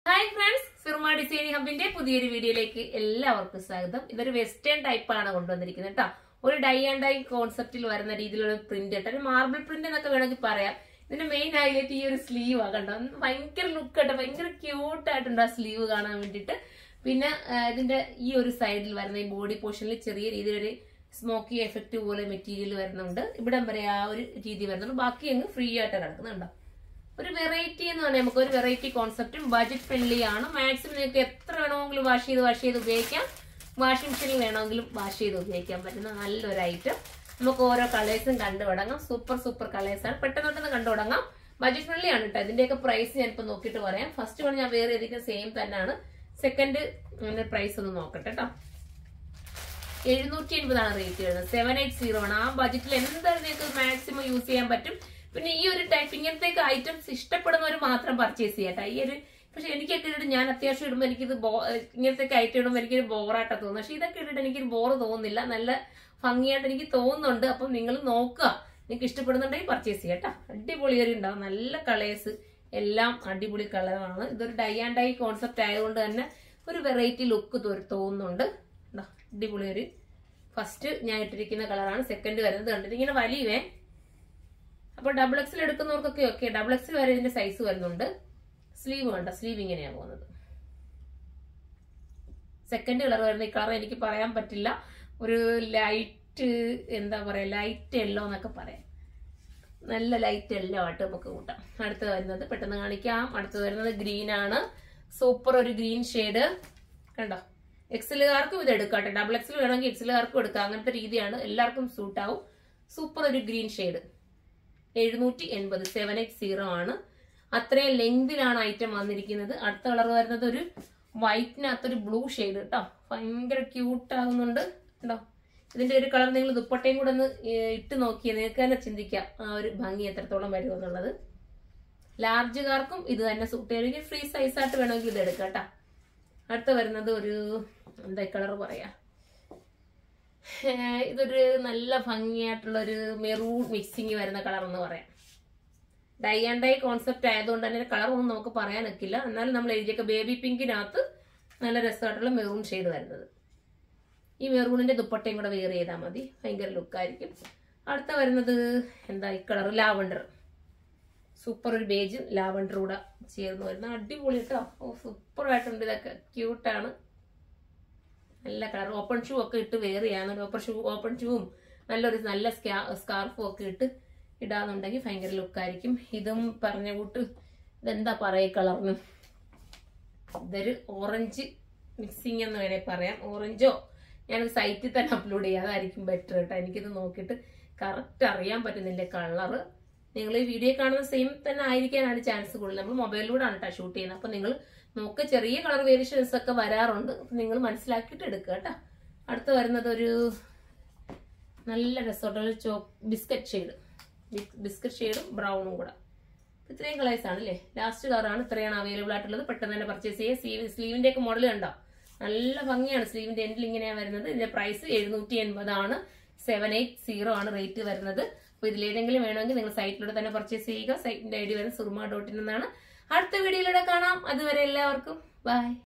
hi friends Firma designing ഹബിന്റെ പുതിയൊരു വീഡിയോയിലേക്ക് എല്ലാവർക്കും സ്വാഗതം ഇതൊരു വെസ്റ്റേൺ ടൈപ്പ് ആണ് കൊണ്ടുവന്നിരിക്കുന്നത് കേട്ടോ ഒരു ഡൈ ആൻഡ് ഡൈ കോൺസെപ്റ്റിൽ വരുന്ന രീതിയിലുള്ള പ്രിന്റ് കേട്ടോ ഒരു മാർബിൾ പ്രിന്റ് എന്നൊക്കെ വേണമെങ്കിൽ പറയാം ഇതിന്റെ മെയിൻ ഹൈലൈറ്റ് ഈ ഒരു സ്ലീവ് ആ കണ്ടോ ഭയങ്കര ലുക്ക് കേട്ടോ ഭയങ്കര ക്യൂട്ട് ആയിട്ടുണ്ട് ആ സ്ലീവ് കാണാൻ വേണ്ടിയിട്ട് പിന്നെ ആ, ഇതിന്റെ ഈ ഒരു സൈഡിൽ വരുന്ന ഈ ബോഡി പോർഷനിൽ ചെറിയ രീതിയിലൊരു സ്മോക്കി എഫക്റ്റ് പോലെ മെറ്റീരിയൽ വരുന്നുണ്ട് ഇവിടം വരെ ആ ഒരു രീതി വരുന്നുണ്ട് ബാക്കി അങ്ങ് ഫ്രീ ആയിട്ട് കിടക്കുന്നുണ്ടോ ഒരു വെറൈറ്റി എന്ന് പറഞ്ഞാൽ നമുക്ക് ഒരു വെറൈറ്റി കോൺസെപ്റ്റും ബഡ്ജറ്റ് ഫ്രണ്ട്ലി ആണ് മാക്സിമം നിങ്ങൾക്ക് എത്ര വേണമെങ്കിലും വാഷ് ചെയ്ത് വാഷ് ചെയ്ത് ഉപയോഗിക്കാം വാഷിംഗ് മെഷീനിൽ വേണമെങ്കിലും വാഷ് ചെയ്ത് ഉപയോഗിക്കാൻ പറ്റുന്ന നല്ലൊരു ഐറ്റം നമുക്ക് ഓരോ കളേഴ്സും കണ്ടു തുടങ്ങാം സൂപ്പർ സൂപ്പർ കളേഴ്സ് ആണ് പെട്ടെന്ന് പെട്ടെന്ന് കണ്ടു തുടങ്ങാം ബഡ്ജറ്റ് ഫ്രണ്ട്ലി ആണ് കേട്ടോ ഇതിന്റെയൊക്കെ പ്രൈസ് ഞാനിപ്പോൾ നോക്കിയിട്ട് പറയാം ഫസ്റ്റ് വൺ ഞാൻ വേറെ ഏതൊക്കെ സെയിം തന്നെയാണ് സെക്കൻഡ് പ്രൈസ് ഒന്ന് നോക്കട്ടെ കേട്ടോ എഴുന്നൂറ്റി എൺപതാണ് റേറ്റ് വരുന്നത് സെവൻ എയ്റ്റ് സീറോ ആണ് ആ ബജറ്റിൽ എന്തായാലും നിങ്ങൾക്ക് മാക്സിമം യൂസ് ചെയ്യാൻ പറ്റും പിന്നെ ഈ ഒരു ടൈപ്പ് ഇങ്ങനത്തെ ഐറ്റംസ് ഇഷ്ടപ്പെടുന്നവർ മാത്രം പർച്ചേസ് ചെയ്യട്ടെ ഈ ഒരു പക്ഷെ എനിക്കൊക്കെ ഇട്ടിട്ട് ഞാൻ അത്യാവശ്യം ഇടുമ്പോൾ എനിക്കിത് ബോ- ഇങ്ങനത്തെ ഐറ്റം ഇടുമ്പോൾ എനിക്കൊരു ബോറായിട്ട് തോന്നുന്നു പക്ഷെ ഇതൊക്കെ ഇട്ടിട്ട് എനിക്കൊരു ബോറ് തോന്നുന്നില്ല നല്ല ഭംഗിയായിട്ട് എനിക്ക് തോന്നുന്നുണ്ട് അപ്പം നിങ്ങൾ നോക്കുക നിങ്ങൾക്ക് ഇഷ്ടപ്പെടുന്നുണ്ടെങ്കിൽ പർച്ചേസ് ചെയ്യട്ടോ അടിപൊളി ഒരു ഉണ്ടാവും നല്ല കളേഴ്സ് എല്ലാം അടിപൊളി കളറാണ് ഇതൊരു ഡൈ ആൻഡ് ഡൈ കോൺസെപ്റ്റ് ആയതുകൊണ്ട് തന്നെ ഒരു വെറൈറ്റി ലുക്ക് തോന്നുന്നുണ്ട് ദാ, അടിപൊളി ഒരു ഫസ്റ്റ് ഞാൻ ഇട്ടിരിക്കുന്ന കളറാണ് സെക്കൻഡ് വരുന്നത് കണ്ടത് ഇങ്ങനെ വലിയവേ അപ്പോൾ ഡബിൾ എക്സിൽ എടുക്കുന്നവർക്കൊക്കെ ഓക്കെ ഡബിൾ എക്സിൽ വരെ ഇതിന്റെ സൈസ് വരുന്നുണ്ട് സ്ലീവ് വേണ്ട സ്ലീവ് ഇങ്ങനെയാണ് പോകുന്നത് സെക്കൻഡ് കളർ വരുന്ന ഈ കളർ എനിക്ക് പറയാൻ പറ്റില്ല ഒരു ലൈറ്റ് എന്താ പറയാ ലൈറ്റ് യെല്ലോ എന്നൊക്കെ പറയാം നല്ല ലൈറ്റ് യെല്ലോ ആയിട്ട് നമുക്ക് കൂട്ടാം അടുത്ത് വരുന്നത് പെട്ടെന്ന് കാണിക്കാം അടുത്ത് വരുന്നത് ഗ്രീൻ ആണ് സൂപ്പർ ഒരു ഗ്രീൻ ഷെയ്ഡ് കണ്ടോ എക്സലുകാർക്കും ഇത് എടുക്കാം കേട്ടോ ഡബിൾ എക്സൽ വേണമെങ്കിൽ എക്സലുകാർക്കും എടുക്കാം അങ്ങനത്തെ രീതിയാണ് എല്ലാവർക്കും സൂട്ട് ആവും സൂപ്പർ ഒരു ഗ്രീൻ ഷെയ്ഡ് എഴുന്നൂറ്റി എൺപത് സെവൻ എയ്റ്റ് സീറോ ആണ് അത്രയും ലെങ്തിലാണ് ഐറ്റം വന്നിരിക്കുന്നത് അടുത്ത കളർ വരുന്നത് ഒരു വൈറ്റിനകത്തൊരു ബ്ലൂ ഷെയ്ഡ് കേട്ടോ ഭയങ്കര ക്യൂട്ട് ആകുന്നുണ്ട് കേട്ടോ ഇതിന്റെ ഒരു കളർ നിങ്ങൾ ദുപ്പട്ടയും കൂടെ ഒന്ന് ഏഹ്, ഇട്ട് നോക്കിയാൽ നിങ്ങൾക്ക് തന്നെ ചിന്തിക്കാം ആ ഒരു ഭംഗി എത്രത്തോളം വരും എന്നുള്ളത് ലാർജുകാർക്കും ഇത് തന്നെ സൂട്ട് ചെയ്യണമെങ്കിൽ ഫ്രീ സൈസ് ആയിട്ട് വേണമെങ്കിൽ ഇത് എടുക്കാം കേട്ടോ അടുത്ത വരുന്നത് ഒരു എന്താ കളർ പറയാ ഏഹ് ഇതൊരു നല്ല ഭംഗിയായിട്ടുള്ള ഒരു മെറൂൺ മിക്സിങ് വരുന്ന കളർ എന്ന് പറയാം ഡൈ ആൻഡ് ഡൈ കോൺസെപ്റ്റ് ആയതുകൊണ്ട് തന്നെ കളർ ഒന്നും നമുക്ക് പറയാൻ ഒക്കില്ല എന്നാലും നമ്മൾ എഴുതിയൊക്കെ ബേബി പിങ്കിനകത്ത് നല്ല രസമായിട്ടുള്ള മെറൂൺ ഷെയ്ഡ് വരുന്നത് ഈ മെറൂണിന്റെ ദുപ്പട്ടയും കൂടെ വെയർ ചെയ്താൽ മതി ഭയങ്കര ലുക്കായിരിക്കും അടുത്ത വരുന്നത് എന്താ ഈ കളർ ലാവണ്ടർ സൂപ്പർ ഒരു ബേജ് ലാവണ്ടർ കൂടെ ചേർന്ന് വരുന്ന അടിപൊളി കേട്ടോ ഓ സൂപ്പർ ആയിട്ടുണ്ട് ഇതൊക്കെ ക്യൂട്ടാണ് നല്ല കളർ ഓപ്പൺ ഷൂ ഒക്കെ ഇട്ട് വെയർ ചെയ്യാൻ ഓപ്പൺ ഷൂ ഓപ്പൺ ഷൂവും നല്ലൊരു നല്ല സ്കാർഫും ഒക്കെ ഇട്ട് ഇടാന്നുണ്ടെങ്കിൽ ഭയങ്കര ലുക്കായിരിക്കും ഇതും പറഞ്ഞ കൂട്ട് ഇതെന്താ പറയുക കളറിന് ഇതൊരു ഓറഞ്ച് മിക്സിംഗ് എന്ന് വേണേൽ പറയാം ഓറഞ്ചോ ഞാൻ സൈറ്റിൽ തന്നെ അപ്ലോഡ് ചെയ്യാം അതായിരിക്കും ബെറ്റർ കേട്ടോ എനിക്കിത് നോക്കിയിട്ട് കറക്റ്റ് അറിയാൻ പറ്റുന്നില്ല കളറ് നിങ്ങൾ ഈ വീഡിയോ കാണുന്ന സെയിം തന്നെ ആയിരിക്കാനാണ് ചാൻസ് കൂടുതൽ നമ്മൾ മൊബൈലിലൂടെയാണ് കേട്ടോ ഷൂട്ട് ചെയ്യുന്നത് അപ്പൊ നിങ്ങൾ നോക്ക് ചെറിയ കളർ വേരിയേഷൻസ് ഒക്കെ വരാറുണ്ട് അപ്പൊ നിങ്ങൾ മനസ്സിലാക്കിയിട്ട് എടുക്കുക കേട്ടോ അടുത്ത് വരുന്നത് ഒരു നല്ല രസമായിട്ടുള്ള ചോ ബിസ്ക്കറ്റ് ഷെയ്ഡ് ബിസ്ക്കറ്റ് ഷെയ്ഡും ബ്രൗണും കൂടെ അപ്പൊ ഇത്രയും കളേഴ്സ് ആണ് അല്ലേ ലാസ്റ്റ് കളറാണ് ഇത്രയാണ് അവൈലബിൾ ആയിട്ടുള്ളത് പെട്ടെന്ന് തന്നെ പർച്ചേസ് ചെയ്യുക സ്ലീവ് സ്ലീവിന്റെ ഒക്കെ മോഡൽ കണ്ടോ നല്ല ഭംഗിയാണ് സ്ലീവിന്റെ എൻഡിൽ ഇങ്ങനെയാണ് വരുന്നത് ഇതിന്റെ പ്രൈസ് എഴുന്നൂറ്റി എൺപതാണ് സെവൻ എയ്റ്റ് സീറോ ആണ് റേറ്റ് വരുന്നത് അപ്പൊ ഇതിലേതെങ്കിലും വേണമെങ്കിൽ നിങ്ങൾ സൈറ്റിലൂടെ തന്നെ പർച്ചേസ് ചെയ്യുക സൈറ്റിന്റെ ഐ ഡി വരുന്നത് സുർമ ഡോട്ട് ഇൻ എന്നാണ് അടുത്ത വീഡിയോയിലൂടെ കാണാം അതുവരെ എല്ലാവർക്കും ബൈ